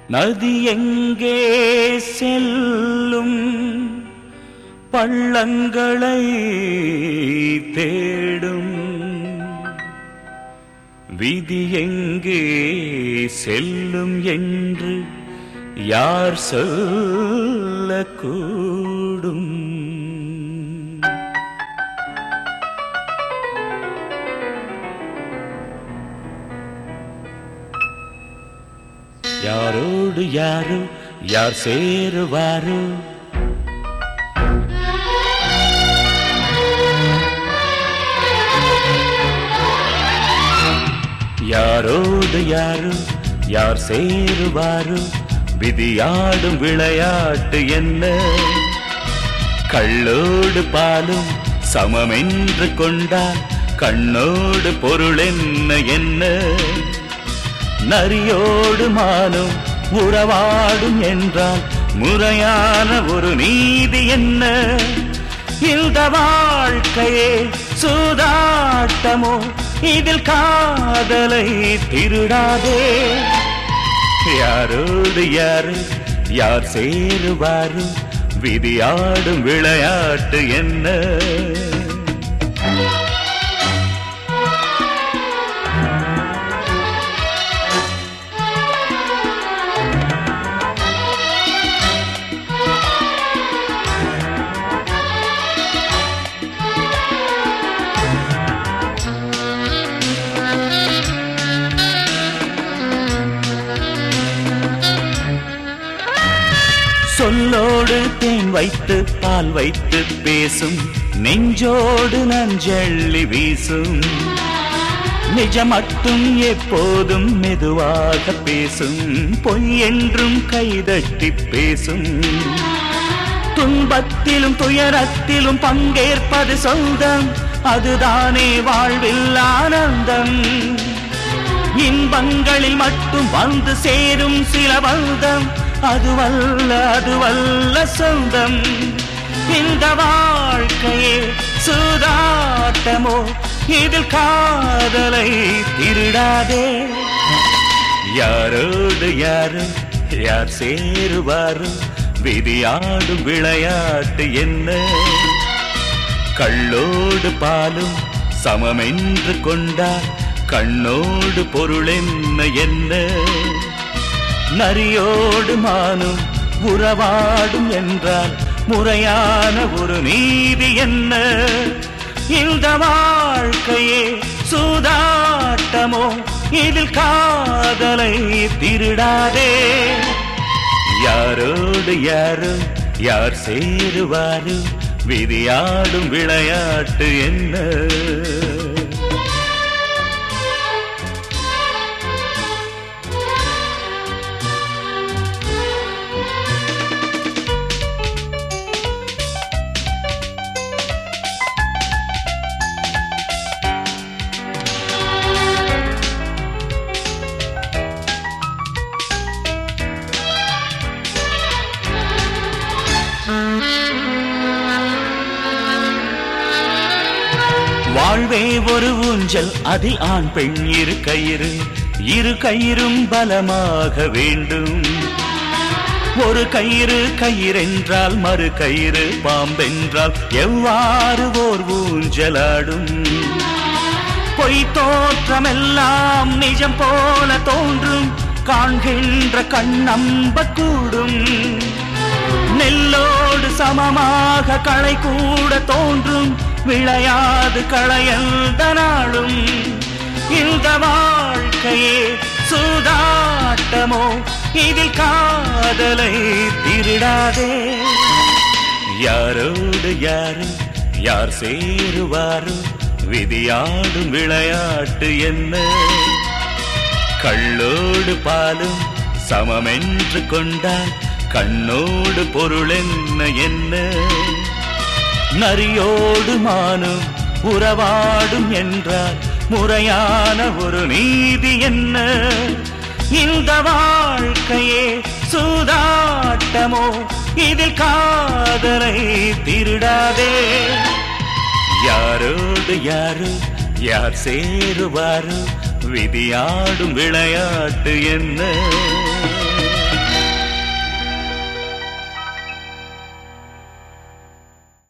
நதி எங்கே செல்லும் பள்ளங்களை தேடும் விதி எங்கே செல்லும் என்று யார் சொல்லக்கூடும் யாரோடு யாரோ யார் சேருவாரோ யாரோடு யாரோ யார் சேருவாரோ விதியாடும் விளையாட்டு என்ன கள்ளோடு பாலும் சமமென்று கொண்டால் கண்ணோடு பொருள் என்ன என்ன நரியோடு மானும் உறவாடும் என்றால் முறையான ஒரு நீதி என்ன இந்த வாழ்க்கையே சூதாட்டமோ இதில் காதலை திருடாதே யாரோடு யாரு யார் சேருவாரு விதியாடும் விளையாட்டு என்ன சொல்லோடு தேன் வைத்து பால் வைத்து பேசும் நெஞ்சோடு நஞ்சள்ளி வீசும் நிஜம் மட்டும் எப்போதும் மெதுவாக பேசும் பொய் என்றும் கைதட்டி பேசும் துன்பத்திலும் துயரத்திலும் பங்கேற்பது சொந்தம் அதுதானே வாழ்வில் ஆனந்தம் இன்பங்களில் மட்டும் வந்து சேரும் சில பந்தம் அதுவல்ல அதுவல்ல சொந்தம் இந்த வாழ்க்கையே சூதாட்டமோ இதில் காதலை திருடாதே யாரோடு யாரு யார் சேருவாரு விதியாடும் விளையாட்டு என்ன கள்ளோடு பாலும் சமமென்று கொண்டார் கண்ணோடு பொருள் என்ன என்ன நரியோடு மானும் உறவாடும் என்றால் முறையான ஒரு நீதி என்ன இந்த வாழ்க்கையே சூதாட்டமோ இதில் காதலை திருடாதே யாரோடு யாரு யார் சேருவாரு விதியாடும் விளையாட்டு என்ன வாழ்வே ஒரு ஊஞ்சல் அதில் ஆண் பெண் இரு கயிறு இரு கயிறும் பலமாக வேண்டும் ஒரு கயிறு கயிறென்றால் மறு கயிறு பாம்பென்றால் எவ்வாறு ஓர் ஊஞ்சலாடும் பொய் தோற்றமெல்லாம் நிஜம் போல தோன்றும் காண்கின்ற கண் நம்பக்கூடும் நெல்லோடு சமமாக களை கூட தோன்றும் விளையாது களையந்த நாளும் இந்த வாழ்க்கையே சூதாட்டமோ இதில் காதலை திருடாதே யாரோடு யாரு யார் சேருவாரு விதியாடும் விளையாட்டு என்ன கள்ளோடு பாலும் சமமென்று கொண்டால் கண்ணோடு பொருள் என்ன என்ன நரியோடு மானும் உறவாடும் என்றால் முறையான ஒரு நீதி என்ன இந்த வாழ்க்கையே சூதாட்டமோ இதில் காதலை திருடாதே யாரோடு யாரு யார் சேருவாரு விதியாடும் விளையாட்டு என்ன